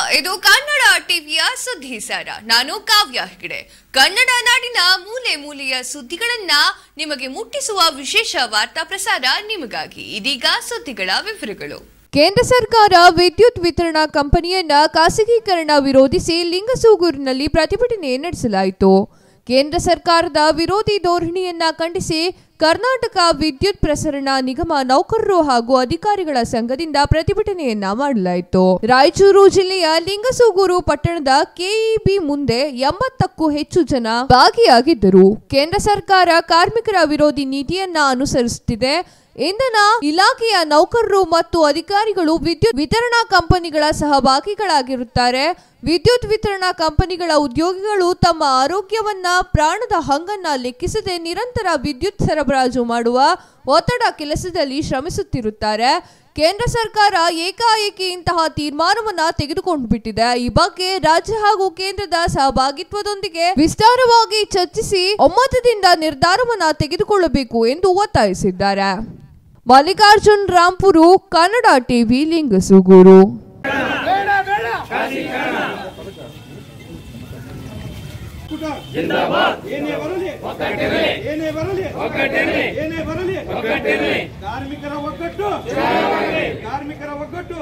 ಇದು ಕನ್ನಡ ಟಿವಿಯ ಸುದ್ದಿ ಸಾರ ನಾನು ಕಾವ್ಯ ಹೆಗಡೆ ಕನ್ನಡ ನಾಡಿನ ಮೂಲೆ ಮೂಲೆಯ ಸುದ್ದಿಗಳನ್ನ ನಿಮಗೆ ಮುಟ್ಟಿಸುವ ವಿಶೇಷ ವಾರ್ತಾ ಪ್ರಸಾರ ನಿಮಗಾಗಿ ಇದೀಗ ಸುದ್ದಿಗಳ ವಿವರಗಳು ಕೇಂದ್ರ ಸರ್ಕಾರ ವಿದ್ಯುತ್ ವಿತರಣಾ ಕಂಪನಿಯನ್ನ ಖಾಸಗೀಕರಣ ವಿರೋಧಿಸಿ ಲಿಂಗಸೂಗೂರಿನಲ್ಲಿ ಪ್ರತಿಭಟನೆ ನಡೆಸಲಾಯಿತು ಕೇಂದ್ರ ಸರ್ಕಾರದ ವಿರೋಧಿ ಧೋರಣೆಯನ್ನ ಖಂಡಿಸಿ ಕರ್ನಾಟಕ ವಿದ್ಯುತ್ ಪ್ರಸರಣ ನಿಗಮ ನೌಕರರು ಹಾಗೂ ಅಧಿಕಾರಿಗಳ ಸಂಘದಿಂದ ಪ್ರತಿಭಟನೆಯನ್ನ ಮಾಡಲಾಯಿತು ರಾಯಚೂರು ಜಿಲ್ಲೆಯ ಲಿಂಗಸೂಗೂರು ಪಟ್ಟಣದ ಕೆಇಬಿ ಮುಂದೆ ಎಂಬತ್ತಕ್ಕೂ ಹೆಚ್ಚು ಜನ ಭಾಗಿಯಾಗಿದ್ದರು ಕೇಂದ್ರ ಸರ್ಕಾರ ಕಾರ್ಮಿಕರ ವಿರೋಧಿ ನೀತಿಯನ್ನ ಅನುಸರಿಸುತ್ತಿದೆ ಇಂಧನ ಇಲಾಖೆಯ ನೌಕರರು ಮತ್ತು ಅಧಿಕಾರಿಗಳು ವಿದ್ಯುತ್ ವಿತರಣಾ ಕಂಪನಿಗಳ ಸಹಭಾಗಿಗಳಾಗಿರುತ್ತಾರೆ ವಿದ್ಯುತ್ ವಿತರಣಾ ಕಂಪನಿಗಳ ಉದ್ಯೋಗಿಗಳು ತಮ್ಮ ಆರೋಗ್ಯವನ್ನ ಪ್ರಾಣದ ಹಂಗನ್ನ ಲೆಕ್ಕಿಸದೆ ನಿರಂತರ ವಿದ್ಯುತ್ ಸರಬರಾಜು ಮಾಡುವ ಒತ್ತಡ ಕೆಲಸದಲ್ಲಿ ಶ್ರಮಿಸುತ್ತಿರುತ್ತಾರೆ ಕೇಂದ್ರ ಸರ್ಕಾರ ಏಕಾಏಕಿ ಇಂತಹ ತೀರ್ಮಾನವನ್ನ ತೆಗೆದುಕೊಂಡು ಬಿಟ್ಟಿದೆ ಈ ಬಗ್ಗೆ ರಾಜ್ಯ ಹಾಗೂ ಕೇಂದ್ರದ ಸಹಭಾಗಿತ್ವದೊಂದಿಗೆ ವಿಸ್ತಾರವಾಗಿ ಚರ್ಚಿಸಿ ಒಮ್ಮತದಿಂದ ನಿರ್ಧಾರವನ್ನ ತೆಗೆದುಕೊಳ್ಳಬೇಕು ಎಂದು ಒತ್ತಾಯಿಸಿದ್ದಾರೆ ಮಲ್ಲಿಕಾರ್ಜುನ್ ರಾಂಪುರು ಕನ್ನಡ ಟಿವಿ ಲಿಂಗಸುಗೂರು ಏನೇ ಬರಲಿ ಏನೇ ಬರಲಿ ಏನೇ ಬರಲಿ ಕಾರ್ಮಿಕರ ಒಗ್ಗಟ್ಟು ಕಾರ್ಮಿಕರ ಒಗ್ಗಟ್ಟು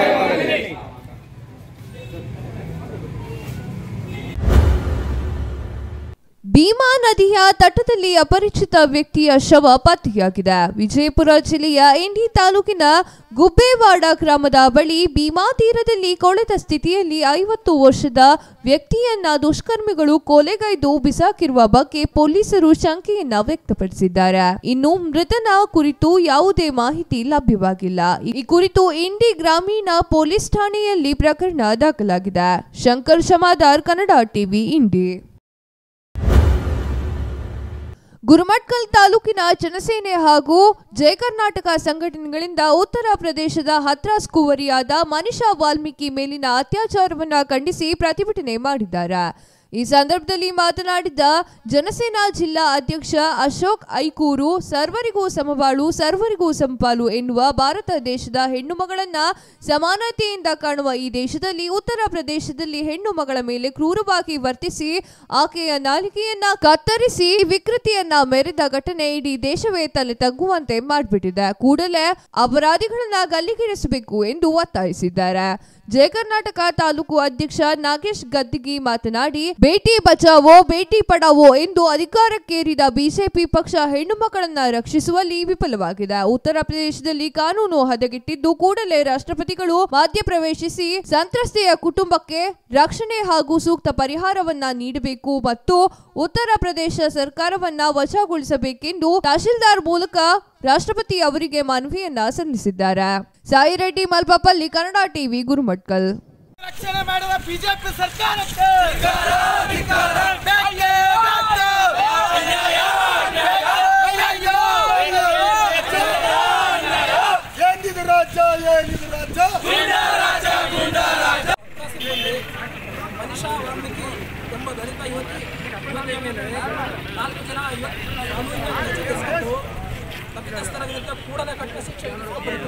ಭೀಮಾ ನದಿಯ ತಟದಲ್ಲಿ ಅಪರಿಚಿತ ವ್ಯಕ್ತಿಯ ಶವ ಪತ್ತೆಯಾಗಿದೆ ವಿಜಯಪುರ ಜಿಲ್ಲೆಯ ಇಂಡಿ ತಾಲೂಕಿನ ಗುಬ್ಬೇವಾಡ ಗ್ರಾಮದ ಬಳಿ ಭೀಮಾ ತೀರದಲ್ಲಿ ಕೊಳೆತ ಸ್ಥಿತಿಯಲ್ಲಿ ಐವತ್ತು ವರ್ಷದ ವ್ಯಕ್ತಿಯನ್ನ ದುಷ್ಕರ್ಮಿಗಳು ಕೊಲೆಗೈದು ಬಿಸಾಕಿರುವ ಬಗ್ಗೆ ಪೊಲೀಸರು ಶಂಕೆಯನ್ನ ವ್ಯಕ್ತಪಡಿಸಿದ್ದಾರೆ ಇನ್ನು ಮೃತನ ಕುರಿತು ಯಾವುದೇ ಮಾಹಿತಿ ಲಭ್ಯವಾಗಿಲ್ಲ ಈ ಕುರಿತು ಇಂಡಿ ಗ್ರಾಮೀಣ ಪೊಲೀಸ್ ಠಾಣೆಯಲ್ಲಿ ಪ್ರಕರಣ ದಾಖಲಾಗಿದೆ ಶಂಕರ್ ಶಮಾದಾರ್ ಕನ್ನಡ ಟಿವಿ ಇಂಡಿ ಗುರುಮಟ್ಕಲ್ ತಾಲೂಕಿನ ಜನಸೇನೆ ಹಾಗೂ ಜಯ ಕರ್ನಾಟಕ ಸಂಘಟನೆಗಳಿಂದ ಉತ್ತರ ಪ್ರದೇಶದ ಹತ್ರಾಸ್ ಕುವರಿಯಾದ ಮನಿಷಾ ವಾಲ್ಮೀಕಿ ಮೇಲಿನ ಅತ್ಯಾಚಾರವನ್ನ ಖಂಡಿಸಿ ಪ್ರತಿಭಟನೆ ಮಾಡಿದ್ದಾರೆ ಈ ಸಂದರ್ಭದಲ್ಲಿ ಮಾತನಾಡಿದ ಜನಸೇನಾ ಜಿಲ್ಲಾ ಅಧ್ಯಕ್ಷ ಅಶೋಕ್ ಐಕೂರು ಸರ್ವರಿಗೂ ಸಮಬಾಳು ಸರ್ವರಿಗೂ ಸಮಪಾಲು ಎನ್ನುವ ಭಾರತ ದೇಶದ ಹೆಣ್ಣು ಮಗಳನ್ನ ಸಮಾನತೆಯಿಂದ ಕಾಣುವ ಈ ದೇಶದಲ್ಲಿ ಉತ್ತರ ಪ್ರದೇಶದಲ್ಲಿ ಹೆಣ್ಣು ಮಗಳ ಮೇಲೆ ಕ್ರೂರವಾಗಿ ವರ್ತಿಸಿ ಆಕೆಯ ನಾಲಿಗೆಯನ್ನ ಕತ್ತರಿಸಿ ವಿಕೃತಿಯನ್ನ ಮೆರೆದ ಘಟನೆ ಇಡೀ ದೇಶವೇ ತಲೆ ತಗ್ಗುವಂತೆ ಮಾಡಿಬಿಟ್ಟಿದೆ ಕೂಡಲೇ ಅಪರಾಧಿಗಳನ್ನ ಗಲ್ಲಿಗೇರಿಸಬೇಕು ಎಂದು ಒತ್ತಾಯಿಸಿದ್ದಾರೆ ಜಯ ಕರ್ನಾಟಕ ತಾಲೂಕು ಅಧ್ಯಕ್ಷ ನಾಗೇಶ್ ಗದ್ದಿಗಿ ಮಾತನಾಡಿ ಬೇಟಿ ಬಚಾವೋ ಬೇಟಿ ಪಡಾವೋ ಎಂದು ಅಧಿಕಾರಕ್ಕೇರಿದ ಬಿಜೆಪಿ ಪಕ್ಷ ಹೆಣ್ಣು ಮಕ್ಕಳನ್ನ ರಕ್ಷಿಸುವಲ್ಲಿ ವಿಫಲವಾಗಿದೆ ಉತ್ತರ ಪ್ರದೇಶದಲ್ಲಿ ಕಾನೂನು ಹದಗೆಟ್ಟಿದ್ದು ಕೂಡಲೇ ರಾಷ್ಟ್ರಪತಿಗಳು ಮಧ್ಯಪ್ರವೇಶಿಸಿ ಸಂತ್ರಸ್ತೆಯ ಕುಟುಂಬಕ್ಕೆ ರಕ್ಷಣೆ ಹಾಗೂ ಸೂಕ್ತ ಪರಿಹಾರವನ್ನ ನೀಡಬೇಕು ಮತ್ತು ಉತ್ತರ ಪ್ರದೇಶ ಸರ್ಕಾರವನ್ನ ವಜಾಗೊಳಿಸಬೇಕೆಂದು ತಹಶೀಲ್ದಾರ್ ಮೂಲಕ ರಾಷ್ಟ್ರಪತಿ ಅವರಿಗೆ ಮನವಿಯನ್ನ ಸಲ್ಲಿಸಿದ್ದಾರೆ ಸಾಯಿ ರೆಡ್ಡಿ ಮಲ್ಪಪಲ್ಲಿ ಕನ್ನಡ ಟಿವಿ ಗುರುಮಟ್ಕಲ್ ರಕ್ಷಣೆ ಮಾಡುವ ಬಿಜೆಪಿ ಸರ್ಕಾರಕ್ಕೆ ಬೇಕೇ ಬೇಕು. ಏನಿದು ರಾಜ್ಯ ಏನಿದು ರಾಜ್ಯ ಮನಿಷಾ ವಾಲ್ಮೀಕಿ ಎಂಬ ದಲಿತ ಯುವತಿ ಯುವತಿಯ ಮೇಲೆ ನಾಲ್ಕು ಜನ ಯುವ- ಕಾನೂನಿನ ಚರ್ಚಿಸಿಕೊಂಡು ತಪ್ಪಿತಸ್ಥರ ವಿರುದ್ಧ ಕೂಡಲೇ ಕಠಿಣ ಶಿಕ್ಷೆ ವಿಧಿಸಬೇಕು.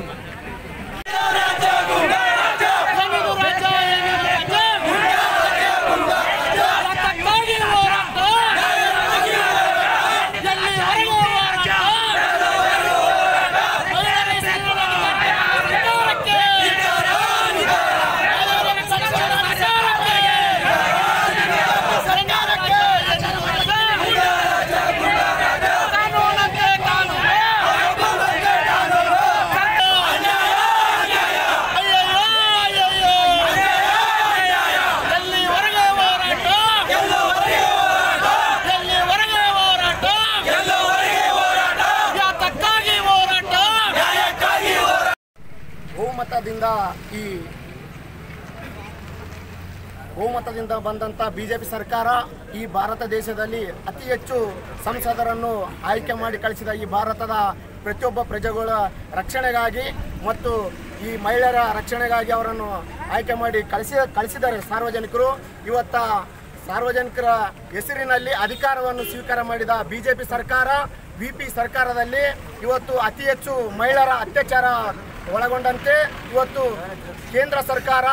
ಬಹುಮತದಿಂದ ಈ ಬಹುಮತದಿಂದ ಬಂದಂಥ ಬಿ ಜೆ ಪಿ ಸರ್ಕಾರ ಈ ಭಾರತ ದೇಶದಲ್ಲಿ ಅತಿ ಹೆಚ್ಚು ಸಂಸದರನ್ನು ಆಯ್ಕೆ ಮಾಡಿ ಕಳಿಸಿದ ಈ ಭಾರತದ ಪ್ರತಿಯೊಬ್ಬ ಪ್ರಜೆಗಳ ರಕ್ಷಣೆಗಾಗಿ ಮತ್ತು ಈ ಮಹಿಳೆಯರ ರಕ್ಷಣೆಗಾಗಿ ಅವರನ್ನು ಆಯ್ಕೆ ಮಾಡಿ ಕಳಿಸಿ ಕಳಿಸಿದ್ದಾರೆ ಸಾರ್ವಜನಿಕರು ಇವತ್ತ ಸಾರ್ವಜನಿಕರ ಹೆಸರಿನಲ್ಲಿ ಅಧಿಕಾರವನ್ನು ಸ್ವೀಕಾರ ಮಾಡಿದ ಬಿ ಜೆ ಪಿ ಸರ್ಕಾರ ವಿ ಪಿ ಸರ್ಕಾರದಲ್ಲಿ ಇವತ್ತು ಅತಿ ಹೆಚ್ಚು ಮಹಿಳೆಯರ ಅತ್ಯಾಚಾರ ಒಳಗೊಂಡಂತೆ ಇವತ್ತು ಕೇಂದ್ರ ಸರ್ಕಾರ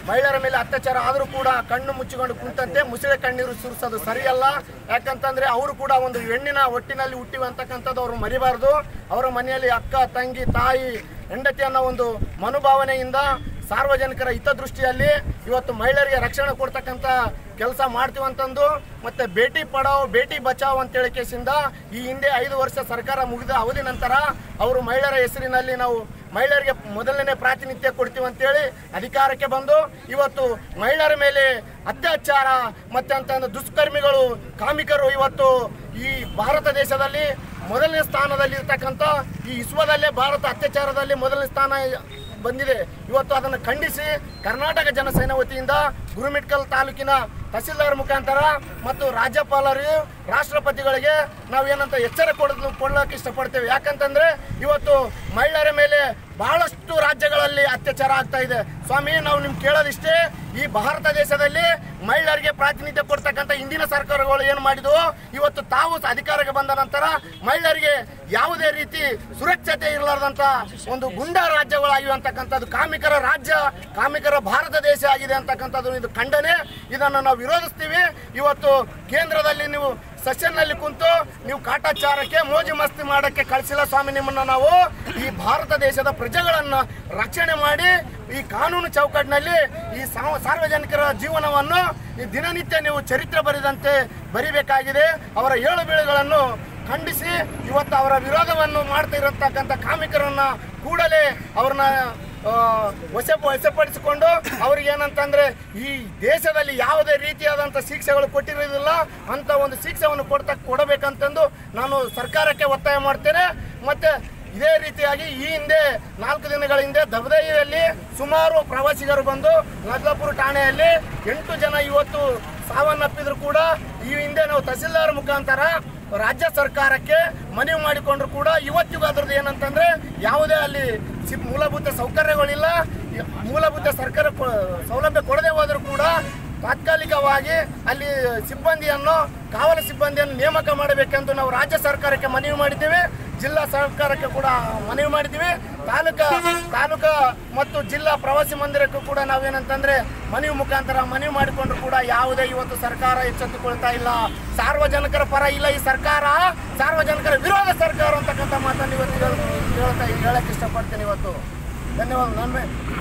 ಮಹಿಳೆಯರ ಮೇಲೆ ಅತ್ಯಾಚಾರ ಆದರೂ ಕೂಡ ಕಣ್ಣು ಮುಚ್ಚಿಕೊಂಡು ಕುಂತಂತೆ ಮುಸುಳೆ ಕಣ್ಣೀರು ಸುರಿಸೋದು ಸರಿಯಲ್ಲ ಯಾಕಂತಂದ್ರೆ ಅವರು ಕೂಡ ಒಂದು ಹೆಣ್ಣಿನ ಒಟ್ಟಿನಲ್ಲಿ ಹುಟ್ಟಿವೆ ಅಂತಕ್ಕಂಥದ್ದು ಅವರು ಮರಿಬಾರ್ದು ಅವರ ಮನೆಯಲ್ಲಿ ಅಕ್ಕ ತಂಗಿ ತಾಯಿ ಹೆಂಡತಿ ಅನ್ನೋ ಒಂದು ಮನೋಭಾವನೆಯಿಂದ ಸಾರ್ವಜನಿಕರ ಹಿತದೃಷ್ಟಿಯಲ್ಲಿ ಇವತ್ತು ಮಹಿಳೆಯರಿಗೆ ರಕ್ಷಣೆ ಕೊಡ್ತಕ್ಕಂಥ ಕೆಲಸ ಮಾಡ್ತೀವಂತಂದು ಮತ್ತೆ ಬೇಟಿ ಪಡಾವ್ ಬೇಟಿ ಬಚಾವ್ ಅಂತೇಳಿ ಕೇಸಿಂದ ಈ ಹಿಂದೆ ಐದು ವರ್ಷ ಸರ್ಕಾರ ಮುಗಿದ ಅವಧಿ ನಂತರ ಅವರು ಮಹಿಳೆಯರ ಹೆಸರಿನಲ್ಲಿ ನಾವು ಮಹಿಳೆಯರಿಗೆ ಮೊದಲನೇ ಪ್ರಾತಿನಿಧ್ಯ ಕೊಡ್ತೀವಿ ಅಂತೇಳಿ ಅಧಿಕಾರಕ್ಕೆ ಬಂದು ಇವತ್ತು ಮಹಿಳೆಯರ ಮೇಲೆ ಅತ್ಯಾಚಾರ ಮತ್ತೆ ಅಂತ ದುಷ್ಕರ್ಮಿಗಳು ಕಾಮಿಕರು ಇವತ್ತು ಈ ಭಾರತ ದೇಶದಲ್ಲಿ ಮೊದಲನೇ ಸ್ಥಾನದಲ್ಲಿ ಇರ್ತಕ್ಕಂಥ ಈ ವಿಶ್ವದಲ್ಲೇ ಭಾರತ ಅತ್ಯಾಚಾರದಲ್ಲಿ ಮೊದಲನೇ ಸ್ಥಾನ ಬಂದಿದೆ ಇವತ್ತು ಅದನ್ನು ಖಂಡಿಸಿ ಕರ್ನಾಟಕ ಜನಸೇನೆ ವತಿಯಿಂದ ಗುರುಮಿಟ್ಕಲ್ ತಾಲೂಕಿನ ತಹಸೀಲ್ದಾರ್ ಮುಖಾಂತರ ಮತ್ತು ರಾಜ್ಯಪಾಲರು ರಾಷ್ಟ್ರಪತಿಗಳಿಗೆ ನಾವೇನಂತ ಎಚ್ಚರ ಕೊಡೋದು ಕೊಡೋಕೆ ಇಷ್ಟಪಡ್ತೇವೆ ಯಾಕಂತಂದ್ರೆ ಇವತ್ತು ಮಹಿಳೆಯರ ಮೇಲೆ ಬಹಳಷ್ಟು ರಾಜ್ಯಗಳಲ್ಲಿ ಅತ್ಯಾಚಾರ ಆಗ್ತಾ ಇದೆ ಸ್ವಾಮಿ ನಾವು ನಿಮ್ಗೆ ಕೇಳೋದಿಷ್ಟೇ ಈ ಭಾರತ ದೇಶದಲ್ಲಿ ಮಹಿಳೆಯರಿಗೆ ಪ್ರಾತಿನಿಧ್ಯ ಕೊಡ್ತಕ್ಕಂಥ ಇಂದಿನ ಸರ್ಕಾರಗಳು ಏನು ಮಾಡಿದ್ವು ಇವತ್ತು ತಾವು ಅಧಿಕಾರಕ್ಕೆ ಬಂದ ನಂತರ ಮಹಿಳೆಯರಿಗೆ ಯಾವುದೇ ರೀತಿ ಸುರಕ್ಷತೆ ಇರಲಾರ್ದಂತ ಒಂದು ಗುಂಡಾ ರಾಜ್ಯಗಳಾಗಿವೆ ಅಂತಕ್ಕಂಥದ್ದು ಕಾಮಿಕರ ರಾಜ್ಯ ಕಾಮಿಕರ ಭಾರತ ದೇಶ ಆಗಿದೆ ಅಂತಕ್ಕಂಥದ್ದು ಇದು ಖಂಡನೆ ಇದನ್ನು ನಾವು ವಿರೋಧಿಸ್ತೀವಿ ಇವತ್ತು ಕೇಂದ್ರದಲ್ಲಿ ನೀವು ಸೆಷನ್ನಲ್ಲಿ ಕುಂತು ನೀವು ಕಾಟಾಚಾರಕ್ಕೆ ಮೋಜು ಮಸ್ತಿ ಮಾಡಕ್ಕೆ ಕಳಿಸಿಲ್ಲ ಸ್ವಾಮಿ ನಿಮ್ಮನ್ನ ನಾವು ಈ ಭಾರತ ದೇಶದ ಪ್ರಜೆಗಳನ್ನ ರಕ್ಷಣೆ ಮಾಡಿ ಈ ಕಾನೂನು ಚೌಕಟ್ಟಿನಲ್ಲಿ ಈ ಸಾವ- ಸಾರ್ವಜನಿಕರ ಜೀವನವನ್ನು ಈ ದಿನನಿತ್ಯ ನೀವು ಚರಿತ್ರೆ ಬರೆದಂತೆ ಬರಿಬೇಕಾಗಿದೆ ಅವರ ಏಳು ಬೀಳುಗಳನ್ನು ಖಂಡಿಸಿ ಇವತ್ತು ಅವರ ವಿರೋಧವನ್ನು ಮಾಡ್ತಾ ಇರತಕ್ಕಂಥ ಕಾಮಿಕರನ್ನ ಕೂಡಲೇ ಅವ್ರನ್ನ ಆ, ವಶ ವಶಪಡಿಸಿಕೊಂಡು ಅವ್ರಿಗೆ ಏನಂತಂದ್ರೆ ಈ ದೇಶದಲ್ಲಿ ಯಾವುದೇ ರೀತಿಯಾದಂಥ ಶಿಕ್ಷೆಗಳು ಕೊಟ್ಟಿರೋದಿಲ್ಲ ಅಂತ ಒಂದು ಶಿಕ್ಷೆಯನ್ನು ಕೊಡ್ತಾ ಕೊಡಬೇಕಂತಂದು ನಾನು ಸರ್ಕಾರಕ್ಕೆ ಒತ್ತಾಯ ಮಾಡ್ತೇನೆ ಮತ್ತೆ ಇದೇ ರೀತಿಯಾಗಿ ಈ ಹಿಂದೆ ನಾಲ್ಕು ದಿನಗಳ ಹಿಂದೆ ದಬದೈಯಲ್ಲಿ ಸುಮಾರು ಪ್ರವಾಸಿಗರು ಬಂದು ನದ್ಲಾಪುರ ಠಾಣೆಯಲ್ಲಿ ಎಂಟು ಜನ ಇವತ್ತು ಸಾವನ್ನಪ್ಪಿದ್ರು ಕೂಡ ಈ ಹಿಂದೆ ನಾವು ತಹಸೀಲ್ದಾರ್ ಮುಖಾಂತರ ರಾಜ್ಯ ಸರ್ಕಾರಕ್ಕೆ ಮನವಿ ಮಾಡಿಕೊಂಡ್ರು ಕೂಡ ಇವತ್ತಿಗೂ ಅದ್ರದ್ದು ಏನಂತಂದ್ರೆ ಯಾವುದೇ ಅಲ್ಲಿ ಸಿ- ಮೂಲಭೂತ ಸೌಕರ್ಯಗಳಿಲ್ಲ ಈ ಮೂಲಭೂತ ಸರ್ಕಾರ ಕೊ- ಸೌಲಭ್ಯ ಕೊಡದೆ ಹೋದರೂ ಕೂಡ ತಾತ್ಕಾಲಿಕವಾಗಿ ಅಲ್ಲಿ ಸಿಬ್ಬಂದಿಯನ್ನು ಕಾವಲು ಸಿಬ್ಬಂದಿಯನ್ನು ನೇಮಕ ಮಾಡಬೇಕೆಂದು ನಾವು ರಾಜ್ಯ ಸರ್ಕಾರಕ್ಕೆ ಮನವಿ ಮಾಡಿದ್ದೇವೆ ಜಿಲ್ಲಾ ಸರ್ಕಾರಕ್ಕೆ ಕೂಡ ಮನವಿ ಮಾಡಿದ್ದೀವಿ ತಾಲೂಕಾ ತಾಲೂಕಾ ಮತ್ತು ಜಿಲ್ಲಾ ಪ್ರವಾಸಿ ಮಂದಿರಕ್ಕೂ ಕೂಡ ನಾವೇನಂತಂದ್ರೆ ಮನವಿ ಮುಖಾಂತರ ಮನವಿ ಮಾಡಿಕೊಂಡ್ರು ಕೂಡ ಯಾವುದೇ ಇವತ್ತು ಸರ್ಕಾರ ಎಚ್ಚೆತ್ತುಕೊಳ್ತಾ ಇಲ್ಲ ಸಾರ್ವಜನಿಕರ ಪರ ಇಲ್ಲ ಈ ಸರ್ಕಾರ ಸಾರ್ವಜನಿಕರ ವಿರೋಧ ಸರ್ಕಾರ ಅಂತಕ್ಕಂಥ ಮಾತನ್ನು ಇವತ್ತು ಹೇಳ್- ಹೇಳ್ತಾ ಹೇಳಕ್ಕೆ ಇಷ್ಟಪಡ್ತೀನಿ ಇವತ್ತು ಧನ್ಯವಾದ ನನ್ನ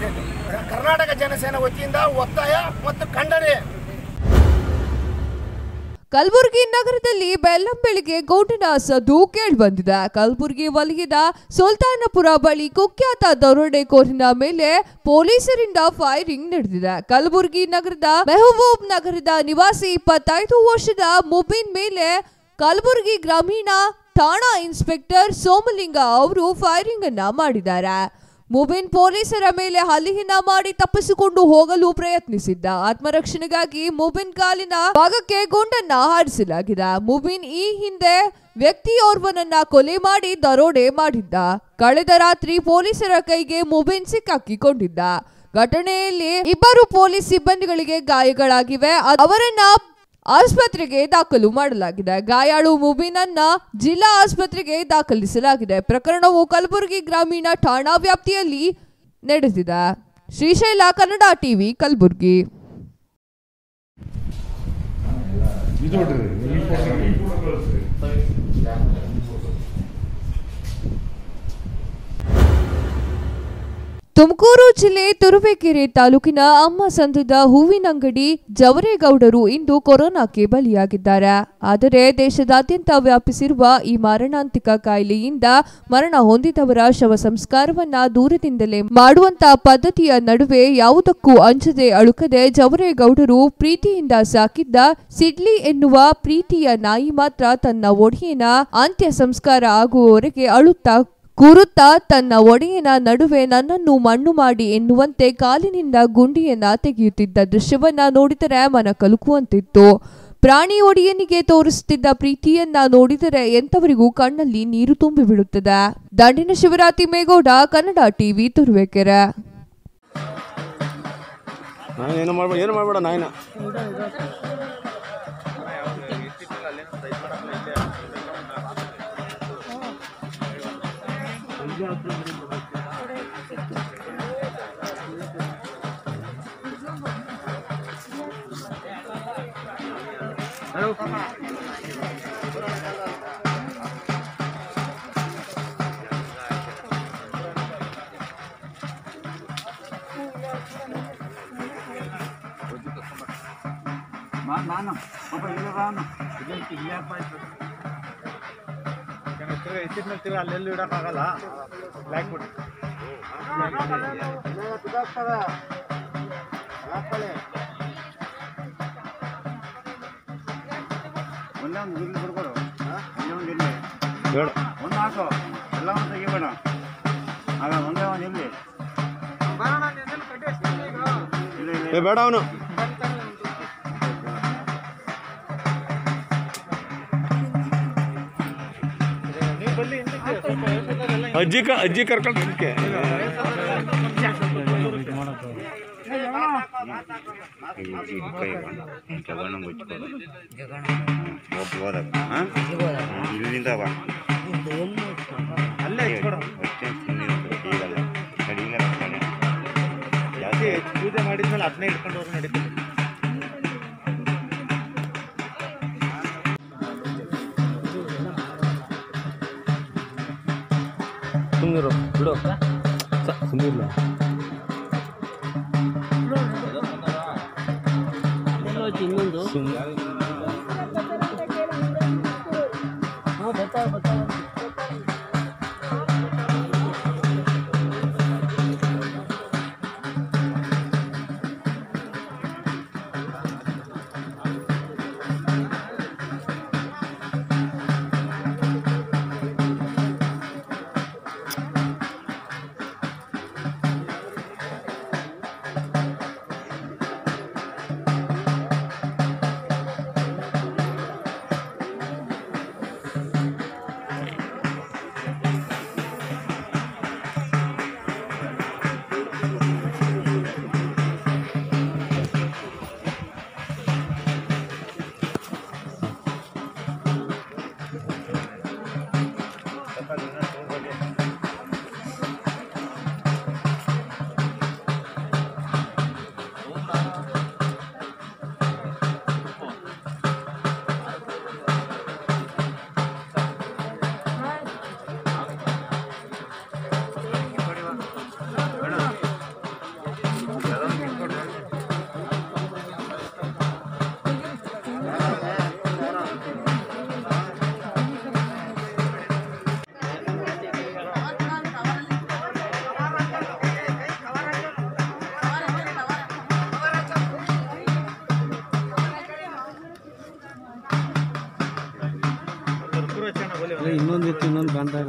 ಕರ್ನಾಟಕ ಜನಸೇನೆ ವತಿಯಿಂದ ಒತ್ತಾಯ ಮತ್ತು ಖಂಡನೆ ಕಲಬುರಗಿ ನಗರದಲ್ಲಿ ಬೆಳ್ಳಂಬೆಳಿಗ್ಗೆ ಗೌಂಡಿನ ಸದ್ದು ಕೇಳಿಬಂದಿದೆ ಕಲಬುರಗಿ ವಲಯದ ಸುಲ್ತಾನಪುರ ಬಳಿ ಕುಖ್ಯಾತ ದರೋಡೆಕೋರಿನ ಮೇಲೆ ಪೊಲೀಸರಿಂದ ಫೈರಿಂಗ್ ನಡೆದಿದೆ ಕಲಬುರಗಿ ನಗರದ ಮೆಹಬೂಬ್ ನಗರದ ನಿವಾಸಿ ಇಪ್ಪತ್ತೈದು ವರ್ಷದ ಮುಬಿನ್ ಮೇಲೆ ಕಲಬುರಗಿ ಗ್ರಾಮೀಣ ಠಾಣಾ ಇನ್ಸ್ಪೆಕ್ಟರ್ ಸೋಮಲಿಂಗ ಅವರು ಫೈರಿಂಗ್ ಅನ್ನ ಮಾಡಿದ್ದಾರೆ ಮುಬಿನ್ ಪೊಲೀಸರ ಮೇಲೆ ಹಲ್ಲೆಯನ್ನ ಮಾಡಿ ತಪ್ಪಿಸಿಕೊಂಡು ಹೋಗಲು ಪ್ರಯತ್ನಿಸಿದ್ದ ಆತ್ಮರಕ್ಷಣೆಗಾಗಿ ಮುಬಿನ್ ಕಾಲಿನ ಭಾಗಕ್ಕೆ ಗುಂಡನ್ನ ಹಾರಿಸಲಾಗಿದೆ ಮುಬಿನ್ ಈ ಹಿಂದೆ ವ್ಯಕ್ತಿಯೋರ್ವನನ್ನ ಕೊಲೆ ಮಾಡಿ ದರೋಡೆ ಮಾಡಿದ್ದ ಕಳೆದ ರಾತ್ರಿ ಪೊಲೀಸರ ಕೈಗೆ ಮುಬಿನ್ ಸಿಕ್ಕಾಕಿಕೊಂಡಿದ್ದ ಘಟನೆಯಲ್ಲಿ ಇಬ್ಬರು ಪೊಲೀಸ್ ಸಿಬ್ಬಂದಿಗಳಿಗೆ ಗಾಯಗಳಾಗಿವೆ ಅ- ಅವರನ್ನ ಆಸ್ಪತ್ರೆಗೆ ದಾಖಲು ಮಾಡಲಾಗಿದೆ ಗಾಯಾಳು ಮುಬಿನನ್ನ ಜಿಲ್ಲಾ ಆಸ್ಪತ್ರೆಗೆ ದಾಖಲಿಸಲಾಗಿದೆ ಪ್ರಕರಣವು ಕಲಬುರಗಿ ಗ್ರಾಮೀಣ ಠಾಣಾ ವ್ಯಾಪ್ತಿಯಲ್ಲಿ ನಡೆದಿದೆ ಶ್ರೀಶೈಲ ಕನ್ನಡ ಟಿವಿ ಕಲಬುರಗಿ ಇದು ನೋಡ್ರಿ ಈ ಫೋಟೋ ತುಮಕೂರು ಜಿಲ್ಲೆ ತುರುವೇಕೆರೆ ತಾಲೂಕಿನ ಅಮ್ಮ ಸಂದದ ಹೂವಿನಂಗಡಿ ಜವರೇಗೌಡರು ಇಂದು ಕೊರೋನಾಕ್ಕೆ ಬಲಿಯಾಗಿದ್ದಾರೆ ಆದರೆ ದೇಶದಾದ್ಯಂತ ವ್ಯಾಪಿಸಿರುವ ಈ ಮಾರಣಾಂತಿಕ ಕಾಯಿಲೆಯಿಂದ ಮರಣ ಹೊಂದಿದವರ ಶವ ಸಂಸ್ಕಾರವನ್ನ ದೂರದಿಂದಲೇ ಮಾಡುವಂತ ಪದ್ಧತಿಯ ನಡುವೆ ಯಾವುದಕ್ಕೂ ಅಂಜದೆ ಅಳುಕದೆ ಜವರೇಗೌಡರು ಪ್ರೀತಿಯಿಂದ ಸಾಕಿದ್ದ ಸಿಡ್ಲಿ ಎನ್ನುವ ಪ್ರೀತಿಯ ನಾಯಿ ಮಾತ್ರ ತನ್ನ ಒಡೆಯನ ಅಂತ್ಯ ಸಂಸ್ಕಾರ ಆಗುವವರೆಗೆ ಅಳುತ್ತಾ ಕೂರುತ್ತಾ ತನ್ನ ಒಡೆಯನ ನಡುವೆ ನನ್ನನ್ನು ಮಣ್ಣು ಮಾಡಿ ಎನ್ನುವಂತೆ ಕಾಲಿನಿಂದ ಗುಂಡಿಯನ್ನ ತೆಗೆಯುತ್ತಿದ್ದ ದೃಶ್ಯವನ್ನ ನೋಡಿದರೆ ಮನ ಕಲುಕುವಂತಿತ್ತು ಪ್ರಾಣಿ ಒಡೆಯನಿಗೆ ತೋರಿಸುತ್ತಿದ್ದ ಪ್ರೀತಿಯನ್ನ ನೋಡಿದರೆ ಎಂತವರಿಗೂ ಕಣ್ಣಲ್ಲಿ ನೀರು ತುಂಬಿ ಬಿಡುತ್ತದೆ ದಂಡಿನ ಶಿವರಾತಿ ಮೇಗೌಡ ಕನ್ನಡ ಟಿವಿ ತುರುವೇಕೆರೆ ನಾನು ಏನು ಮಾಡ್ಬೇಡ ಏನು ಮಾಡಬೇಡ ನಾಯಿನ ಅಲ್ಲೆಲ್ಲೂ ಇಡಕ್ಕಾಗಲ್ಲ ಬ್ಲ್ಯಾಕ್ ಬಿಟ್ಟು ಒಂದೊಂದು ಇಲ್ಲಿ ಬಿಡ್ಕೊಡು ಒಂದೊಂದು ಇಲ್ಲಿ ಬೇಡ ಒಂದು ಹಾಕು ಎಲ್ಲವನ್ನು ತೆಗಿಬೇಡ ಆಗ ಒಂದೇ ಒಂದು ಇಲ್ಲಿ ಇಲ್ಲ, ಇಲ್ಲ, ಏ ಬೇಡ ಅವನು ಅಜ್ಜಿ ಕ ಅಜ್ಜಿ ಕರ್ಕೊಂಡು ಇದಕ್ಕೆ ಇಲ್ಲಿಂದ ಬಾ ಅಲ್ಲೇ ಇಟ್ಕೊಡು ಈಗಲ್ಲ ಕಡಿಮೆ ಜಾಸ್ತಿ ಪೂಜೆ ಮಾಡಿದ್ಮೇಲೆ ಅದನ್ನೇ ಇಟ್ಕೊಂಡು ಹೋಗಿ ನಡೀತದೆ ಸುಮ್ಮನಿರು ಬಿಡು ಸುಮ್ಮನಿಲ್ಲ ಇನ್ನೊಂದಿತ್ತು ಇನ್ನೊಂದು ಬಂದಾಗ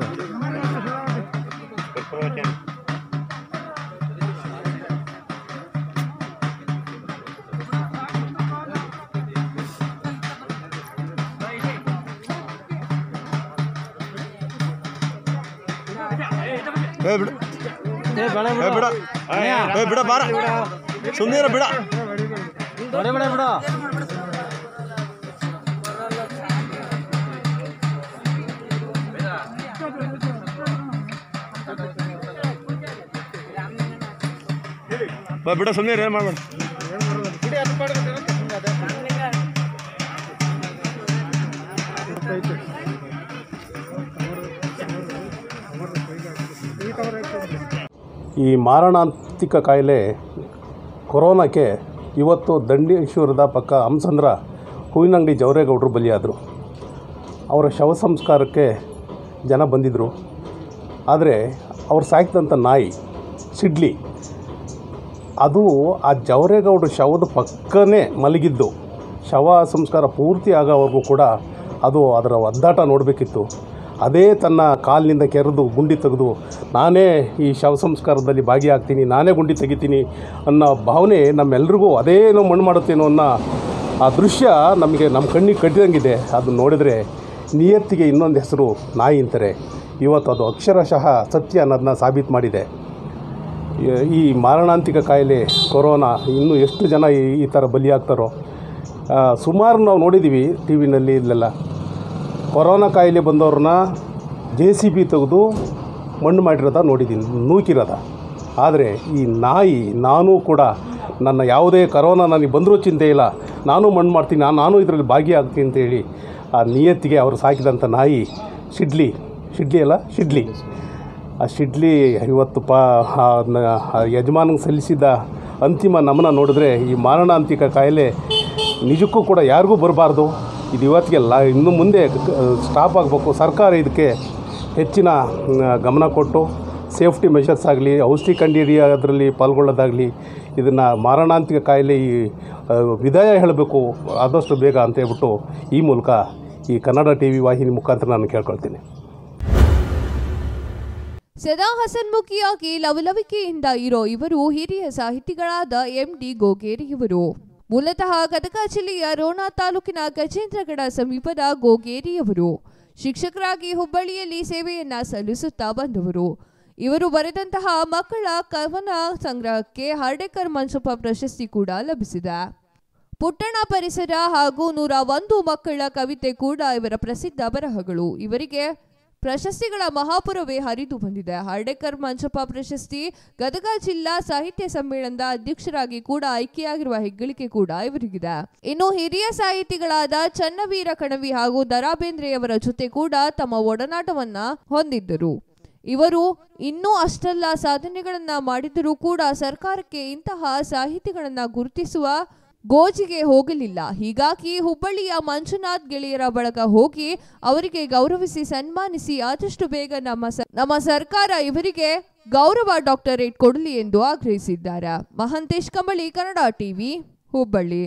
ಏ ಬಿಡು ಏ ಬಿಡ ಏ ಬಿಡ ಬಾರ ಸುಮ್ಮನಿರ ಬಿಡ ಬಿಡ ಬಿಡ ಬಿಡ ಬಾ ಬಿಡ ಸುಮ್ಮನೆ ಏನು ಮಾಡ್ಬೇಡ ಈ ಮಾರಣಾಂತಿಕ ಕಾಯಿಲೆ ಕೊರೋನಾಕ್ಕೆ ಇವತ್ತು ದಂಡೇಶ್ವರದ ಪಕ್ಕ ಹಂಸಂದ್ರ ಹೂವಿನಂಗಡಿ ಜವರೇಗೌಡರು ಬಲಿಯಾದರು ಅವರ ಶವ ಸಂಸ್ಕಾರಕ್ಕೆ ಜನ ಬಂದಿದ್ದರು ಆದರೆ ಅವ್ರು ಸಾಕಿದಂಥ ನಾಯಿ ಸಿಡ್ಲಿ ಅದು ಆ ಜವರೇಗೌಡರ ಶವದ ಪಕ್ಕನೇ ಮಲಗಿದ್ದು ಶವ ಸಂಸ್ಕಾರ ಪೂರ್ತಿ ಆಗೋವರೆಗೂ ಕೂಡ ಅದು ಅದರ ಒದ್ದಾಟ ನೋಡಬೇಕಿತ್ತು ಅದೇ ತನ್ನ ಕಾಲಿನಿಂದ ಕೆರೆದು ಗುಂಡಿ ತೆಗೆದು ನಾನೇ ಈ ಶವ ಸಂಸ್ಕಾರದಲ್ಲಿ ಭಾಗಿಯಾಗ್ತೀನಿ ನಾನೇ ಗುಂಡಿ ತೆಗಿತೀನಿ ಅನ್ನೋ ಭಾವನೆ ನಮ್ಮೆಲ್ರಿಗೂ ಅದೇನೋ ಮಣ್ಣು ಮಾಡುತ್ತೇನೋ ಅನ್ನೋ ಆ ದೃಶ್ಯ ನಮಗೆ ನಮ್ಮ ಕಣ್ಣಿಗೆ ಕಟ್ಟಿದಂಗಿದೆ ಅದು ನೋಡಿದರೆ ನಿಯತ್ತಿಗೆ ಇನ್ನೊಂದು ಹೆಸರು ನಾಯಿ ಅಂತಾರೆ ಇವತ್ತು ಅದು ಅಕ್ಷರಶಃ ಸತ್ಯ ಅನ್ನೋದನ್ನ ಸಾಬೀತು ಮಾಡಿದೆ ಈ- ಈ ಮಾರಣಾಂತಿಕ ಕಾಯಿಲೆ ಕೊರೋನಾ ಇನ್ನೂ ಎಷ್ಟು ಜನ ಈ ಈ ಥರ ಬಲಿಯಾಗ್ತಾರೋ ಆ, ಸುಮಾರು ನಾವು ನೋಡಿದ್ದೀವಿ ಟಿ ವಿನಲ್ಲಿ ಇಲ್ಲೆಲ್ಲ ಕೊರೋನಾ ಕಾಯಿಲೆ ಬಂದವ್ರನ್ನ ಜೆ ಸಿ ಬಿ ತೆಗೆದು ಮಣ್ಣು ಮಾಡಿರೋದ ನೋಡಿದ್ದೀನಿ ನೂಕಿರೋದ ಆದರೆ ಈ ನಾಯಿ ನಾನೂ ಕೂಡ ನನ್ನ ಯಾವುದೇ ಕರೋನಾ ನನಗೆ ಬಂದರೂ ಚಿಂತೆ ಇಲ್ಲ ನಾನು ಮಣ್ಣು ಮಾಡ್ತೀನಿ ನಾನು ನಾನು ಇದರಲ್ಲಿ ಭಾಗಿಯಾಗ್ತೀನಿ ಅಂತೇಳಿ ಆ ನಿಯತ್ತಿಗೆ ಅವರು ಸಾಕಿದಂಥ ನಾಯಿ ಶಿಡ್ಲಿ ಶಿಡ್ಲಿ ಅಲ್ಲ ಶಿಡ್ಲಿ ಆ ಶಿಡ್ಲಿ ಇವತ್ತು ಪಾ ಆ ನ- ಆ ಯಜಮಾನಿಗೆ ಸಲ್ಲಿಸಿದ ಅಂತಿಮ ನಮನ ನೋಡಿದ್ರೆ ಈ ಮಾರಣಾಂತಿಕ ಕಾಯಿಲೆ ನಿಜಕ್ಕೂ ಕೂಡ ಯಾರಿಗೂ ಬರಬಾರ್ದು ಇದು ಇವತ್ತಿಗೆ ಲ ಇನ್ನು ಮುಂದೆ ಸ್ಟಾಪ್ ಆಗಬೇಕು ಸರ್ಕಾರ ಇದಕ್ಕೆ ಹೆಚ್ಚಿನ ಮ್, ಗಮನ ಕೊಟ್ಟು ಸೇಫ್ಟಿ ಮೆಷರ್ಸ್ ಆಗಲಿ ಔಷಧಿ ಕಂಡುಹಿಡಿಯೋದ್ರಲ್ಲಿ ಪಾಲ್ಗೊಳ್ಳೋದಾಗಲಿ ಇದನ್ನು ಮಾರಣಾಂತಿಕ ಕಾಯಿಲೆ ಈ ಆ, ವಿದಾಯ ಹೇಳಬೇಕು ಆದಷ್ಟು ಬೇಗ ಅಂತ ಹೇಳ್ಬಿಟ್ಟು ಈ ಮೂಲಕ ಈ ಕನ್ನಡ ಟಿ ವಿ ವಾಹಿನಿ ಮುಖಾಂತರ ನಾನು ಕೇಳ್ಕೊಳ್ತೀನಿ ಸದಾ ಹಸನ್ಮುಖಿಯಾಗಿ ಲವಲವಿಕೆಯಿಂದ ಇರೋ ಇವರು ಹಿರಿಯ ಸಾಹಿತಿಗಳಾದ ಎಂ ಡಿ ಗೋಗೇರಿಯವರು ಮೂಲತಃ ಗದಗ ಜಿಲ್ಲೆಯ ರೋಣ ತಾಲೂಕಿನ ಗಜೇಂದ್ರಗಡ ಸಮೀಪದ ಗೋಗೇರಿಯವರು ಶಿಕ್ಷಕರಾಗಿ ಹುಬ್ಬಳ್ಳಿಯಲ್ಲಿ ಸೇವೆಯನ್ನ ಸಲ್ಲಿಸುತ್ತಾ ಬಂದವರು ಇವರು ಬರೆದಂತಹ ಮಕ್ಕಳ ಕವನ ಸಂಗ್ರಹಕ್ಕೆ ಹರ್ಡೇಕರ್ ಮಂಚಪ್ಪ ಪ್ರಶಸ್ತಿ ಕೂಡ ಲಭಿಸಿದೆ ಪುಟ್ಟಣ ಪರಿಸರ ಹಾಗೂ ನೂರ ಒಂದು ಮಕ್ಕಳ ಕವಿತೆ ಕೂಡ ಇವರ ಪ್ರಸಿದ್ಧ ಬರಹಗಳು ಇವರಿಗೆ ಪ್ರಶಸ್ತಿಗಳ ಮಹಾಪುರವೇ ಹರಿದು ಬಂದಿದೆ ಹರ್ಡೇಕರ್ ಮಂಚಪ್ಪ ಪ್ರಶಸ್ತಿ ಗದಗ ಜಿಲ್ಲಾ ಸಾಹಿತ್ಯ ಸಮ್ಮೇಳನದ ಅಧ್ಯಕ್ಷರಾಗಿ ಕೂಡ ಆಯ್ಕೆಯಾಗಿರುವ ಹೆಗ್ಗಳಿಕೆ ಕೂಡ ಇವರಿಗಿದೆ ಇನ್ನು ಹಿರಿಯ ಸಾಹಿತಿಗಳಾದ ಚನ್ನವೀರ ಕಣವಿ ಹಾಗೂ ದರಾ ಬೇಂದ್ರೆಯವರ ಜೊತೆ ಕೂಡ ತಮ್ಮ ಒಡನಾಟವನ್ನ ಹೊಂದಿದ್ದರು ಇವರು ಇನ್ನೂ ಅಷ್ಟೆಲ್ಲ ಸಾಧನೆಗಳನ್ನ ಮಾಡಿದರೂ ಕೂಡ ಸರ್ಕಾರಕ್ಕೆ ಇಂತಹ ಸಾಹಿತಿಗಳನ್ನ ಗುರುತಿಸುವ ಗೋಜಿಗೆ ಹೋಗಲಿಲ್ಲ ಹೀಗಾಗಿ ಹುಬ್ಬಳ್ಳಿಯ ಮಂಜುನಾಥ್ ಗೆಳೆಯರ ಬಳಗ ಹೋಗಿ ಅವರಿಗೆ ಗೌರವಿಸಿ ಸನ್ಮಾನಿಸಿ ಆದಷ್ಟು ಬೇಗ ನಮ್ಮ ಸ- ನಮ್ಮ ಸರ್ಕಾರ ಇವರಿಗೆ ಗೌರವ ಡಾಕ್ಟರೇಟ್ ಕೊಡಲಿ ಎಂದು ಆಗ್ರಹಿಸಿದ್ದಾರೆ ಮಹಂತೇಶ್ ಕಂಬಳಿ ಕನ್ನಡ ಟಿವಿ ಹುಬ್ಬಳ್ಳಿ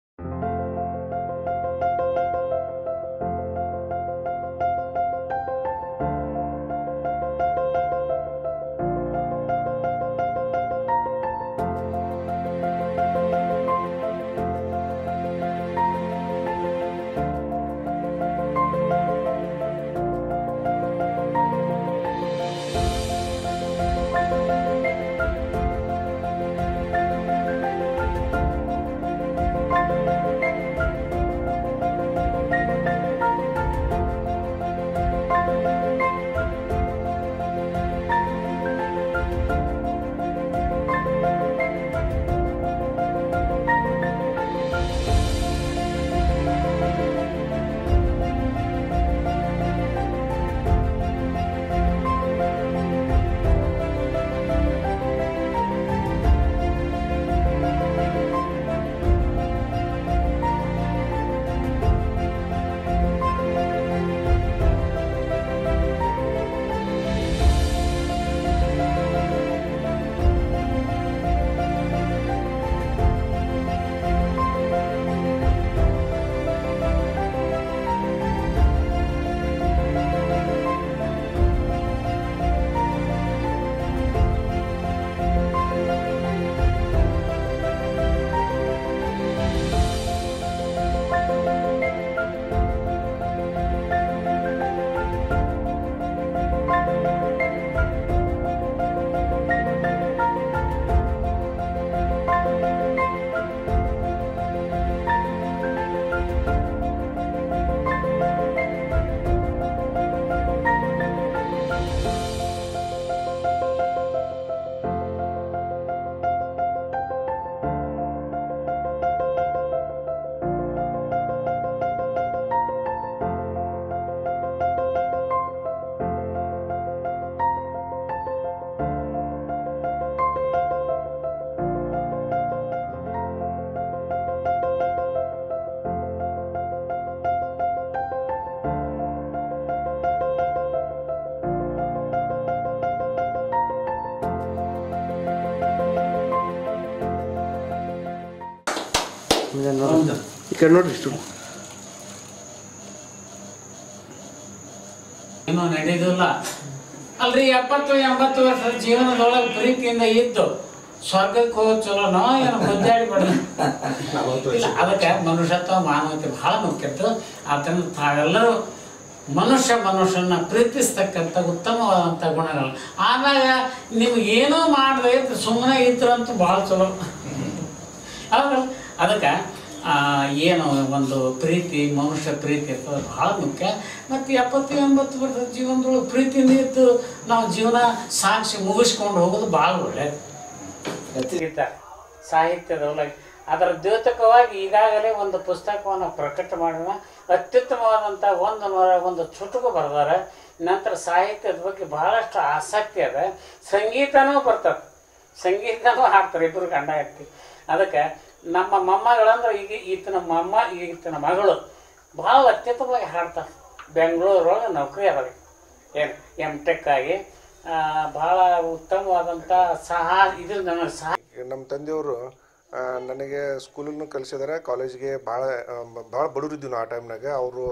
ಈ ಕಡೆ ನೋಡ್ರಿ ಇಷ್ಟು ಏನೋ ನಡೆಯೋದಿಲ್ಲ ಅಲ್ರಿ ಎಪ್ಪತ್ತು ಎಂಬತ್ತು ವರ್ಷದ ಜೀವನದೊಳಗೆ ಪ್ರೀತಿಯಿಂದ ಇದ್ದು ಸ್ವರ್ಗಕ್ಕೆ ಹೋಗೋದು ಚಲೋನೋ ಏನೋ ಗುದ್ದಾಡಿ ಬಿಡೋದು ಇಲ್ಲ ಅದಕ್ಕೆ ಮನುಷ್ಯತ್ವ ಮಾನವತೆ ಬಹಳ ಮುಖ್ಯತ್ತು ಅದನ್ನು ತಾವೆಲ್ಲರೂ ಮನುಷ್ಯ ಮನುಷ್ಯನ ಪ್ರೀತಿಸ್ತಕ್ಕಂಥ ಉತ್ತಮವಾದಂಥ ಗುಣಗಳು ಆದಾಗ ನಿಮ್ಗೆ ಏನೂ ಮಾಡದೆ ಇದ್ರೆ ಸುಮ್ಮನೆ ಇದ್ರಂತೂ ಭಾಳ ಚಲೋ ಹೌದಲ್ಲ ಅದಕ್ಕೆ ಆ, ಏನು ಒಂದು ಪ್ರೀತಿ ಮನುಷ್ಯ ಪ್ರೀತಿ ಇರ್ತದೆ ಭಾಳ ಮುಖ್ಯ ಮತ್ತು ಎಪ್ಪತ್ತು ಎಂಬತ್ತು ವರ್ಷದ ಜೀವನದೊಳಗೆ ಪ್ರೀತಿಯಿಂದ ಇದ್ದು ನಾವು ಜೀವನ ಸಾಗಿಸಿ ಮುಗಿಸ್ಕೊಂಡು ಹೋಗೋದು ಭಾಳ ಒಳ್ಳೆಯದು ಸಾಹಿತ್ಯದೊಳಗೆ ಅದರ ದ್ಯೋತಕವಾಗಿ ಈಗಾಗಲೇ ಒಂದು ಪುಸ್ತಕವನ್ನು ಪ್ರಕಟ ಮಾಡೋಣ ಅತ್ಯುತ್ತಮವಾದಂಥ ಒಂದು ನೂರ ಒಂದು ಚುಟುಕು ಬರೆದಾರೆ ನಂತರ ಸಾಹಿತ್ಯದ ಬಗ್ಗೆ ಬಹಳಷ್ಟು ಆಸಕ್ತಿ ಅದ ಸಂಗೀತನೂ ಬರ್ತದೆ ಸಂಗೀತನೂ ಹಾಡ್ತಾರೆ ಇಬ್ಬರು ಗಂಡ ಹೆಂಡತಿ ಅದಕ್ಕೆ ನಮ್ಮ ಮೊಮ್ಮಗಳಂದ್ರೆ ಈಗ ಈತನ ಮೊಮ್ಮ ಈತನ ಮಗಳು ಭಾಳ ಅತ್ಯುತ್ತಮವಾಗಿ ಹಾಡ್ತಾರೆ ಬೆಂಗಳೂರೊಳಗೆ ನೌಕರಿ ಅದ ಏನು ಎಮ್ ಟೆಕ್ ಆಗಿ ಆ, ಭಾಳ ಉತ್ತಮವಾದಂಥ ಸಹ ಇದು ನನಗೆ ಸಹ ನಮ್ಮ ತಂದೆಯವರು ಆ, ನನಗೆ ಸ್ಕೂಲನ್ನು ಕಲಿಸಿದಾರೆ ಕಾಲೇಜ್ಗೆ ಭಾಳ ಭಾಳ ಬಡವರಿದ್ದೀವಿ ನಾವು ಆ ಟೈಮ್ನಾಗ ಅವರು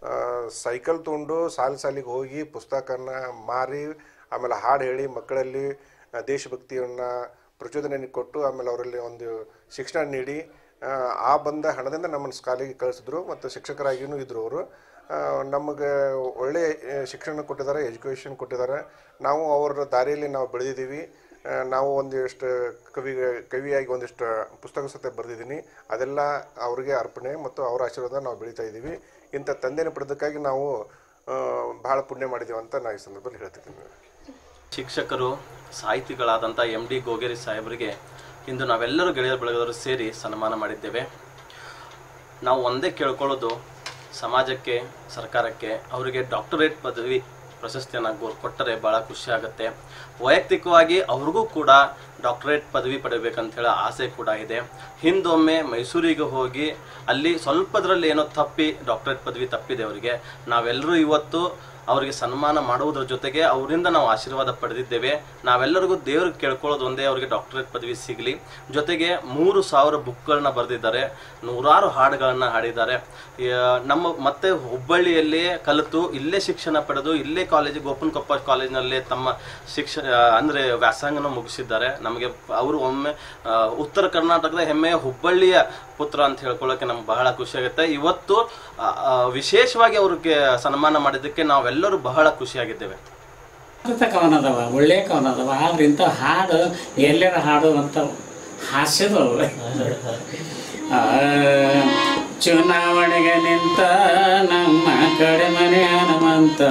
ಸೈಕಲ್ ತೊಗೊಂಡು ಸಾಲು ಸಾಲಿಗೆ ಹೋಗಿ ಪುಸ್ತಕನ ಮಾರಿ ಆಮೇಲೆ ಹಾಡು ಹೇಳಿ ಮಕ್ಕಳಲ್ಲಿ ಆ, ದೇಶಭಕ್ತಿಯನ್ನು ಪ್ರಚೋದನೆ ಕೊಟ್ಟು ಆಮೇಲೆ ಅವರಲ್ಲಿ ಒಂದು ಶಿಕ್ಷಣ ನೀಡಿ ಆ, ಆ ಬಂದ ಹಣದಿಂದ ನಮ್ಮನ್ನು ಶಾಲೆಗೆ ಕಳಿಸಿದ್ರು ಮತ್ತು ಶಿಕ್ಷಕರಾಗಿಯೂ ಇದ್ದರು ಅವರು ನಮಗೆ ಒಳ್ಳೆಯ ಆ, ಶಿಕ್ಷಣ ಕೊಟ್ಟಿದ್ದಾರೆ ಎಜುಕೇಷನ್ ಕೊಟ್ಟಿದ್ದಾರೆ ನಾವು ಅವರ ದಾರಿಯಲ್ಲಿ ನಾವು ಬೆಳೆದಿದ್ದೀವಿ ಆ, ನಾವು ಒಂದಿಷ್ಟು ಕವಿ ಕವಿಯಾಗಿ ಒಂದಿಷ್ಟು ಪುಸ್ತಕ ಸತೆ ಬರೆದಿದ್ದೀನಿ ಅದೆಲ್ಲ ಅವರಿಗೆ ಅರ್ಪಣೆ ಮತ್ತು ಅವರ ಆಶೀರ್ವಾದ ನಾವು ಬೆಳೀತಾ ಇದ್ದೀವಿ ಇಂಥ ತಂದೆನ ಪಡೆದಕ್ಕಾಗಿ ನಾವು ಆ, ಬಹಳ ಪುಣ್ಯ ಮಾಡಿದ್ದೀವಿ ಅಂತ ನಾನು ಈ ಸಂದರ್ಭದಲ್ಲಿ ಹೇಳ್ತಿದ್ದೀನಿ ಶಿಕ್ಷಕರು ಸಾಹಿತಿಗಳಾದಂಥ ಎಮ್ ಡಿ ಗೋಗೇರಿ ಸಾಹೇಬರಿಗೆ ಇಂದು ನಾವೆಲ್ಲರೂ ಗೆಳೆಯರ ಬಳಗದವರು ಸೇರಿ ಸನ್ಮಾನ ಮಾಡಿದ್ದೇವೆ ನಾವು ಒಂದೇ ಕೇಳ್ಕೊಳ್ಳೋದು ಸಮಾಜಕ್ಕೆ ಸರ್ಕಾರಕ್ಕೆ ಅವರಿಗೆ ಡಾಕ್ಟರೇಟ್ ಪದವಿ ಪ್ರಶಸ್ತಿಯನ್ನು ಗೊ ಕೊಟ್ಟರೆ ಭಾಳ ಖುಷಿ ಆಗುತ್ತೆ ವೈಯಕ್ತಿಕವಾಗಿ ಅವ್ರಿಗೂ ಕೂಡ ಡಾಕ್ಟರೇಟ್ ಪದವಿ ಪಡಿಬೇಕಂತ ಹೇಳೋ ಆಸೆ ಕೂಡ ಇದೆ ಹಿಂದೊಮ್ಮೆ ಮೈಸೂರಿಗೆ ಹೋಗಿ ಅಲ್ಲಿ ಸ್ವಲ್ಪದ್ರಲ್ಲಿ ಏನೋ ತಪ್ಪಿ ಡಾಕ್ಟರೇಟ್ ಪದವಿ ತಪ್ಪಿದೆ ಅವರಿಗೆ ನಾವೆಲ್ಲರೂ ಇವತ್ತು ಅವರಿಗೆ ಸನ್ಮಾನ ಮಾಡುವುದರ ಜೊತೆಗೆ ಅವರಿಂದ ನಾವು ಆಶೀರ್ವಾದ ಪಡೆದಿದ್ದೇವೆ ನಾವೆಲ್ಲರಿಗೂ ದೇವ್ರಿಗೆ ಕೇಳ್ಕೊಳ್ಳೋದು ಒಂದೇ ಅವರಿಗೆ ಡಾಕ್ಟರೇಟ್ ಪದವಿ ಸಿಗಲಿ ಜೊತೆಗೆ ಮೂರು ಸಾವಿರ ಬುಕ್ಗಳನ್ನ ಬರೆದಿದ್ದಾರೆ ನೂರಾರು ಹಾಡುಗಳನ್ನು ಹಾಡಿದ್ದಾರೆ ಆ, ನಮ್ಮ ಮತ್ತೆ ಹುಬ್ಬಳ್ಳಿಯಲ್ಲೇ ಕಲಿತು ಇಲ್ಲೇ ಶಿಕ್ಷಣ ಪಡೆದು ಇಲ್ಲೇ ಕಾಲೇಜ್ ಗೋಪನ್ಕೊಪ್ಪ ಕಾಲೇಜಿನಲ್ಲೇ ತಮ್ಮ ಶಿಕ್ಷಣ ಅಂದರೆ ವ್ಯಾಸಂಗನ ಮುಗಿಸಿದ್ದಾರೆ ನಮಗೆ ಅವರು ಒಮ್ಮೆ ಆ, ಉತ್ತರ ಕರ್ನಾಟಕದ ಹೆಮ್ಮೆಯ ಹುಬ್ಬಳ್ಳಿಯ ಪುತ್ರ ಅಂತ ಹೇಳ್ಕೊಳ್ಳೋಕೆ ನಮ್ಗೆ ಬಹಳ ಖುಷಿಯಾಗುತ್ತೆ ಇವತ್ತು ಆ, ಆ, ವಿಶೇಷವಾಗಿ ಅವ್ರಿಗೆ ಸನ್ಮಾನ ಮಾಡಿದ್ದಕ್ಕೆ ನಾವೆಲ್ಲರೂ ಬಹಳ ಖುಷಿಯಾಗಿದ್ದೇವೆ ಅರ್ಥ ಕವನದವ ಒಳ್ಳೆ ಕವನದವ ಆದ್ರೆ ಇಂಥ ಹಾಡು ಎಲ್ಲರ ಹಾಡು ಅಂತ ಹಾಸ್ಯದವು ಆ, ಚುನಾವಣೆಗೆ ನಿಂತ ನಮ್ಮ ಕಡೆ ಮನೆ ಹನುಮಂತ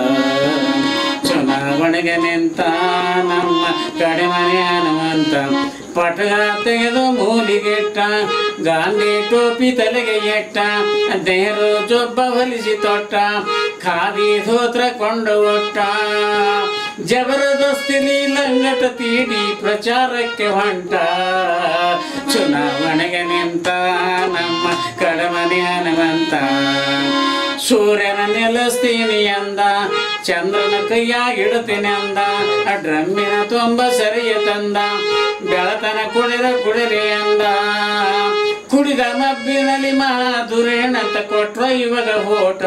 ಚುನಾವಣೆಗೆ ನಿಂತ ನಮ್ಮ ಕಡೆ ಮನೆ ಹನುಮಂತ ಪಟಗ ತೆಗೆದು ಮೂಲಿಗೆಟ್ಟ ಗಾಂಧಿ ಟೋಪಿ ತಲೆಗೆ ಎಟ್ಟ ನೆಹರು ಜೊಬ್ಬ ಹೊಲಿಸಿ ತೊಟ್ಟ ಖಾದಿ ಧೋತ್ರ ಕೊಂಡು ಒಟ್ಟ ಜಬರದಸ್ತಿಲಿ ಲಂಗಟ ತೀಡಿ ಪ್ರಚಾರಕ್ಕೆ ಹೊಂಟ ಚುನಾವಣೆಗೆ ನಿಂತ ನಮ್ಮ ಕಡಮನೆ ಹನುಮಂತ ಸೂರ್ಯನ ನೆಲೆಸ್ತೀನಿ ಅಂದ ಚಂದ್ರನ ಕೈಯಾಗಿಡ್ತೀನಿ ಅಂದ ಆ ಡ್ರಮ್ಮಿನ ತುಂಬ ಸರಿಯ ತಂದ ಬೆಳತನ ಕುಡಿದ ಕುಡಿರಿ ಅಂದ ಕುಡಿದ ಮಬ್ಬಿನಲ್ಲಿ ಮಾಧುರೇಣಂತ ಕೊಟ್ರ ಇವಾಗ ಹೋಟ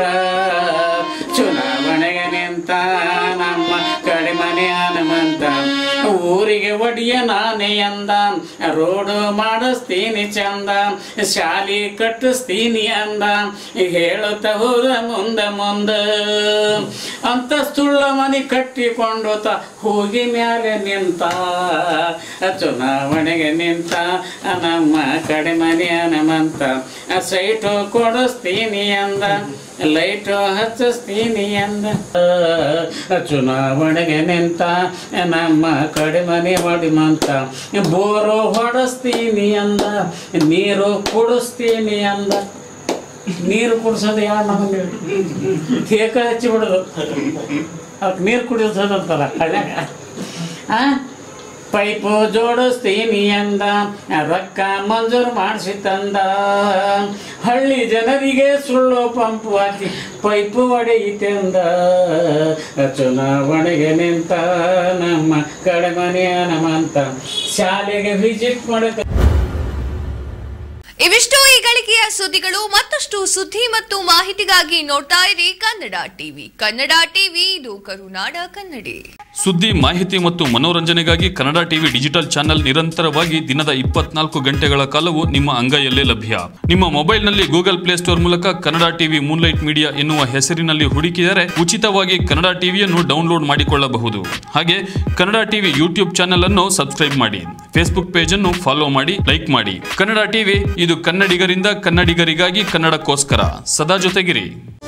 ಚುನಾವಣೆಗೆ ನಿಂತ ನಮ್ಮ ಕಡೆ ಮನೆ ಹನುಮಂತ ಊರಿಗೆ ಒಡಿಯ ನಾನೇ ಅಂದ ರೋಡು ಮಾಡಿಸ್ತೀನಿ ಚಂದ ಶಾಲಿ ಕಟ್ಟಿಸ್ತೀನಿ ಅಂದ ಹೇಳುತ್ತ ಹೋದ ಮುಂದ ಮುಂದ ಅಂತಸ್ತುಳ್ಳ ಮನೆ ಕಟ್ಟಿಕೊಂಡು ತ ಹೋಗಿ ಮ್ಯಾಲೆ ನಿಂತ ಚುನಾವಣೆಗೆ ನಿಂತ ನಮ್ಮ ಕಡೆ ಮನೆ ಹನುಮಂತ ಸೈಟು ಕೊಡಿಸ್ತೀನಿ ಅಂದ ಲೈಟು ಹಚ್ಚಿಸ್ತೀನಿ ಅಂದ ಚುನಾವಣೆಗೆ ನಿಂತ ನಮ್ಮ ಕಡೆ ಮನೆ ಹೊಡಿಮಂತ ಬೋರು ಹೊಡಿಸ್ತೀನಿ ಅಂದ ನೀರು ಕುಡಿಸ್ತೀನಿ ಅಂದ ನೀರು ಕುಡಿಸೋದು ಯಾರು ನಮಗೆ ಕೇಕ ಹಚ್ಚಿ ಬಿಡೋದು ಅದಕ್ಕೆ ನೀರು ಕುಡಿಸೋದಂತಾರ ಹಳ್ಳ್ಯಾಗ ಆ ಪೈಪು ಜೋಡಿಸ್ತೀನಿ ಅಂದ ರೊಕ್ಕ ಮಂಜೂರು ಮಾಡಿಸಿ ತಂದ ಹಳ್ಳಿ ಜನರಿಗೆ ಸುಳ್ಳು ಪಂಪು ಹಾಕಿ ಪೈಪು ಹೊಡೆಯಿತೆ ಅಂದ ಚುನಾವಣೆಗೆ ನಿಂತ ನಮ್ಮ ಕಡೆಮನೆಯ ನಮಂತ ಶಾಲೆಗೆ ವಿಸಿಟ್ ಮಾಡಕ ಇವಿಷ್ಟು ಈ ಗಳಿಗೆಯ ಸುದ್ದಿಗಳು ಮತ್ತಷ್ಟು ಸುದ್ದಿ ಮತ್ತು ಮಾಹಿತಿಗಾಗಿ ನೋಡ್ತಾ ಇರಿ ಕನ್ನಡ ಟಿವಿ ಕನ್ನಡ ಟಿವಿ ಇದು ಕರುನಾಡ ಕನ್ನಡಿ ಸುದ್ದಿ ಮಾಹಿತಿ ಮತ್ತು ಮನೋರಂಜನೆಗಾಗಿ ಕನ್ನಡ ಟಿವಿ ಡಿಜಿಟಲ್ ಚಾನೆಲ್ ನಿರಂತರವಾಗಿ ದಿನದ ಇಪ್ಪತ್ನಾಲ್ಕು ಗಂಟೆಗಳ ಕಾಲವು ನಿಮ್ಮ ಅಂಗೈಯಲ್ಲೇ ಲಭ್ಯ ನಿಮ್ಮ ಮೊಬೈಲ್ನಲ್ಲಿ ಗೂಗಲ್ ಪ್ಲೇಸ್ಟೋರ್ ಮೂಲಕ ಕನ್ನಡ ಟಿವಿ ಮೂನ್ಲೈಟ್ ಮೀಡಿಯಾ ಎನ್ನುವ ಹೆಸರಿನಲ್ಲಿ ಹುಡುಕಿದರೆ ಉಚಿತವಾಗಿ ಕನ್ನಡ ಟಿವಿಯನ್ನು ಡೌನ್ಲೋಡ್ ಮಾಡಿಕೊಳ್ಳಬಹುದು ಹಾಗೆ ಕನ್ನಡ ಟಿವಿ ಯೂಟ್ಯೂಬ್ ಚಾನೆಲ್ ಅನ್ನು ಸಬ್ಸ್ಕ್ರೈಬ್ ಮಾಡಿ ಫೇಸ್ಬುಕ್ ಪೇಜ್ ಅನ್ನು ಫಾಲೋ ಮಾಡಿ ಲೈಕ್ ಮಾಡಿ ಕನ್ನಡ ಟಿವಿ ಇದು ಕನ್ನಡಿಗರಿಂದ ಕನ್ನಡಿಗರಿಗಾಗಿ ಕನ್ನಡಕ್ಕೋಸ್ಕರ ಸದಾ ಜೊತೆಗಿರಿ